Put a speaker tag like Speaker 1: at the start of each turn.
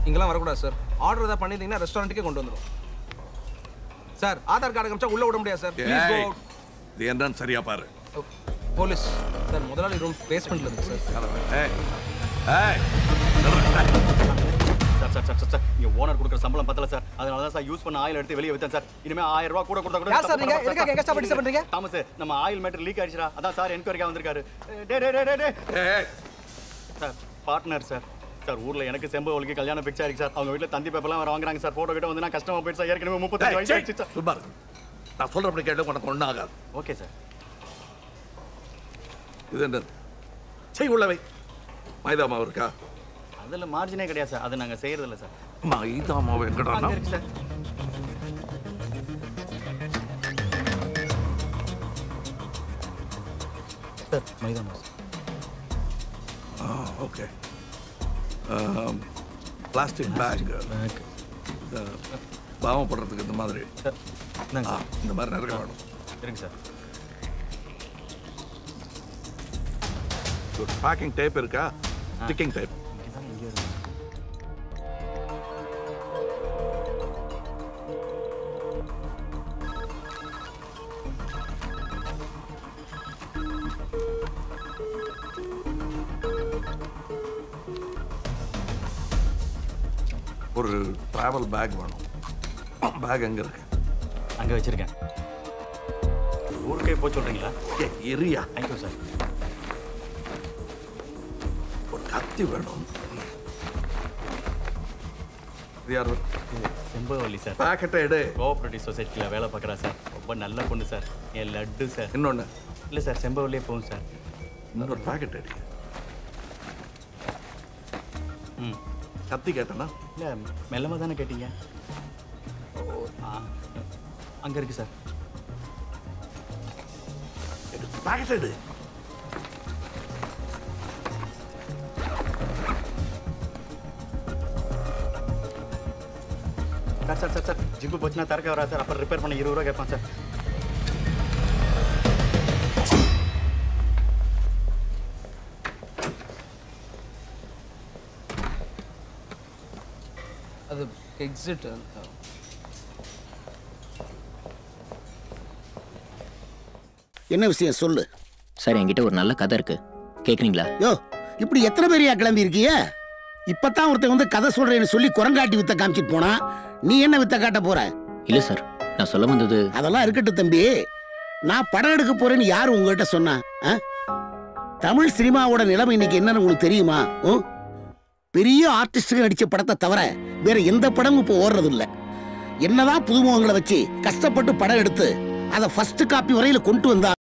Speaker 1: இங்கெல்லாம் வரக்கூடாது sir order ஏதாவது பண்ணியிருந்தீங்கன்னா ரெஸ்டாரண்ட்டுக்கே கொண்டு வந்துடும் சார் ஆதார் கார்டு காமிச்சா உள்ள விட முடியாது சார் ப்ளீஸ் கோ
Speaker 2: ஏய், இது என்னன்னு சரியா பாரு
Speaker 1: போலீஸ் சார் முதலாளி ரூம் பேஸ்மெண்ட்ல இருக்கு சார்
Speaker 2: ஏய், ஏய்,
Speaker 3: sir sir sir sir sir இங்க ஓனர் கொடுக்குற சம்பளம் பத்தல சார் அதனால தான் சார் யூஸ் பண்ண ஆயில் எடுத்து வெளியே வித்தேன் சார் இனிமே ஆயிரம் ரூபாய் கூட கொடுத்தா கூட
Speaker 1: யார் சார் நீங்க? எதுக்காக எங்க staff அ disturb பண்றீங்க?
Speaker 3: தாமஸ் நம்ம ஆயில் மேட்டர் லீக் ஆயிடுச்சுடா அதான் சார் என்கொயரிக்கா வந்திருக்காரு டே டே டே டே டே
Speaker 2: ஏய்,
Speaker 3: சார் பார்ட்னர் சார் சார் ஊர்ல எனக்கு செம்பு ஒழுக்கி கல்யாணம் பிக்ஸ் ஆயிருக்கு சார் அவங்க வீட்ல தந்தி பேப்பர்லாம் வேற வாங்குறாங்க சார் போட்டோ கிட்ட வந்து நான் கஷ்டமா போயிட்டு சார் ஏற்கனவே முப்பத்தஞ்சு
Speaker 2: ஏய்,
Speaker 3: வயசு
Speaker 2: சீ,
Speaker 3: ஆயிடுச்சு சார்
Speaker 2: சும்மா இரு. நான் சொல்றபடி கேட்டு உனக்கு ஒன்றும் ஆகாது
Speaker 3: ஓகே சார்
Speaker 2: இது என்ன செய் உள்ளவை மைதா மாவு இருக்கா
Speaker 3: அதுல மார்ஜினே கிடையாது சார் அது நாங்க செய்யறது இல்ல சார்
Speaker 2: மைதா மாவு எங்கடா
Speaker 3: அங்க இருக்கு சார் சார் மைதா மாவு
Speaker 2: ஓகே பிளாஸ்டிக் பேக்
Speaker 3: பேக்
Speaker 2: பாவம் போடுறதுக்கு இந்த மாதிரி
Speaker 3: சார் இந்தாங்க
Speaker 2: ஆ,
Speaker 3: சார்
Speaker 2: இந்த மாதிரி நிறைய வேணும்
Speaker 3: இருக்கு சார்
Speaker 2: ஒரு பேக்கிங் டேப் இருக்கா ஸ்டிக்கிங் டேப்
Speaker 3: இங்கே தான் இங்கே இருக்கு
Speaker 2: ஒரு டிராவல் பேக் வேணும் பேக் எங்க இருக்கு
Speaker 3: அங்கே வச்சிருக்கேன் ஊருக்கே போய் சொல்றீங்களா
Speaker 2: ஏ இரியா
Speaker 3: தேங்க்யூ சார்
Speaker 2: ஒரு கத்தி வேணும் இது யாரு
Speaker 3: செம்பவல்லி சார்
Speaker 2: பேக்கெட்டை எடு
Speaker 3: கோஆப்ரேட்டிவ் சொசைட்டியில் வேலை பார்க்குறா சார் ரொம்ப நல்ல பொண்ணு சார் என் லட்டு சார்
Speaker 2: இன்னொன்னு
Speaker 3: இல்லை சார் செம்பவல்லியே போகும் சார்
Speaker 2: இன்னொரு பேக்கெட் எடு
Speaker 3: ம்
Speaker 2: கத்தி கேட்டனா
Speaker 3: இல்லை மெல்லமாக தானே கேட்டீங்க ஆ அங்கே இருக்கு சார்
Speaker 2: பேக்கெட் எடு
Speaker 3: sir sir sir sir zip போச்சுன்னா திறக்க வரா சார் அப்புறம் ரிப்பேர் பண்ண இருபது ரூபா கேட்பான் சார்
Speaker 1: அது எக்ஸிட்
Speaker 4: என்ன விஷயம் சொல்லு
Speaker 5: சார் என்கிட்ட ஒரு நல்ல கதை இருக்கு கேக்குறீங்களா
Speaker 4: யோ இப்படி எத்தனை பேரையா கிளம்பி இருக்கிய இப்பதான் ஒருத்தன் வந்து கதை சொல்றேன்னு சொல்லி குரங்காட்டி வித்த காமிச்சிட்டு போனா நீ என்ன வித்த காட்ட போற
Speaker 5: இல்ல சார் நான் சொல்ல வந்தது
Speaker 4: அதெல்லாம் இருக்கட்டும் தம்பி நான் படம் எடுக்க போறேன்னு யார் உங்ககிட்ட சொன்னா ஆ? தமிழ் சினிமாவோட நிலைமை இன்னைக்கு என்னன்னு உங்களுக்கு தெரியுமா ஓ? பெரிய ஆர்டிஸ்டுகள் நடிச்ச படத்தை தவிர வேற எந்த படமும் இப்போ ஓடுறது இல்ல என்னதான் புதுமுகங்களை வச்சு கஷ்டப்பட்டு படம் எடுத்து அதை ஃபர்ஸ்ட் காப்பி வரையில கொண்டு வந்தா